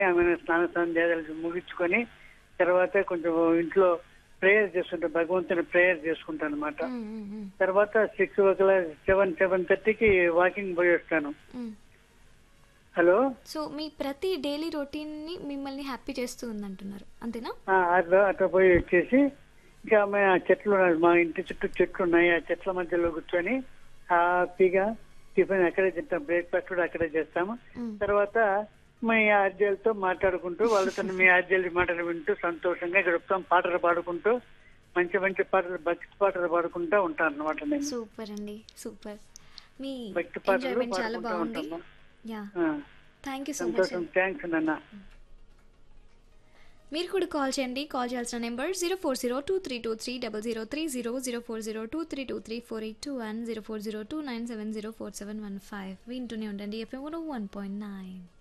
ఆమె స్నాన సంధ్యాలు ముగించుకొని తర్వాత కొంచెం ఇంట్లో ప్రేయర్ చేసుకుంటాను భగవంతుని ప్రేయర్ చేసుకుంటాను అనమాట మ్మ్, మ్మ్, మ్మ్, తర్వాత సిక్స్ ఓ క్లాక్ సెవెన్ సెవెన్ థర్టీకి వాకింగ్ పోయి వస్తాను మ్మ్. హలో సో మీ ప్రతి డైలీ రొటీన్ని మిమ్మల్ని హ్యాపీ చేస్తూ ఉందంటున్నారు అంతేనా ఆ, అట్లా అట్లా పోయి వచ్చేసి ఇంకా ఆమె ఆ చెట్లు ఉన్నాయి మా ఇంటి చుట్టూ చెట్లు ఉన్నాయి ఆ చెట్ల మధ్యలో కూర్చొని హ్యాపీగా టిఫిన్ అక్కడే తింటాం బ్రేక్ఫాస్ట్ కూడా అక్కడే చేస్తాము మ్మ్. తర్వాత మీ ఆర్జీలతో మాట్లాడుకుంటూ వాళ్ళతో మీ ఆర్జీల మాటలు వింటూ సంతోషంగా గడుపుతాం పాటలు పాడుకుంటూ మంచి మంచి పాటలు భక్తి పాటలు పాడుకుంటూ ఉంటాను అనమాట నేను సూపర్ అండి సూపర్ మీ భక్తి పాటలు ఎంజాయ్మెంట్ చాలా పాడుకుంటూ బాగుంది ఉంటాము యా ఆ, థ్యాంక్ యూ సో మచ్ సంతోషం థ్యాంక్స్ నాన్న మీరు కూడా కాల్ చేయండి కాల్ చేయాల్సిన number zero four zero two three two three double zero three zero zero four zero two three two three four eight two one zero four zero two nine seven zero four seven one five వింటూనే ఉండండి FM one point nine